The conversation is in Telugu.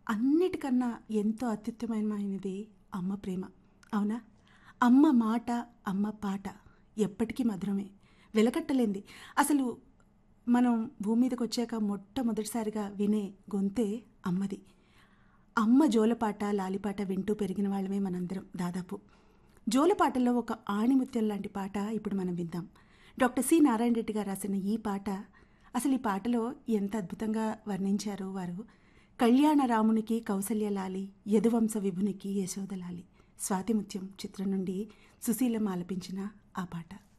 అన్నిటికన్నా ఎంతో అత్యుత్తమమైనది అమ్మ ప్రేమ అవునా అమ్మ మాట అమ్మ పాట ఎప్పటికీ మధురమే వెలకట్టలేంది అసలు మనం భూమి మీదకి వచ్చాక మొట్టమొదటిసారిగా వినే గొంతే అమ్మది అమ్మ జోలపాట లాలిపాట వింటూ పెరిగిన వాళ్ళమే మనందరం దాదాపు జోలపాటలో ఒక ఆణిముత్యం లాంటి పాట ఇప్పుడు మనం విందాం డాక్టర్ సి నారాయణ రెడ్డి గారు రాసిన ఈ పాట అసలు ఈ పాటలో ఎంత అద్భుతంగా వర్ణించారో వారు కళ్యాణ రామునికి కౌసల్యలాలి యదువంశ విభునికి యశోదలాలి స్వాతిముత్యం చిత్రం నుండి సుశీలం ఆలపించిన ఆ పాట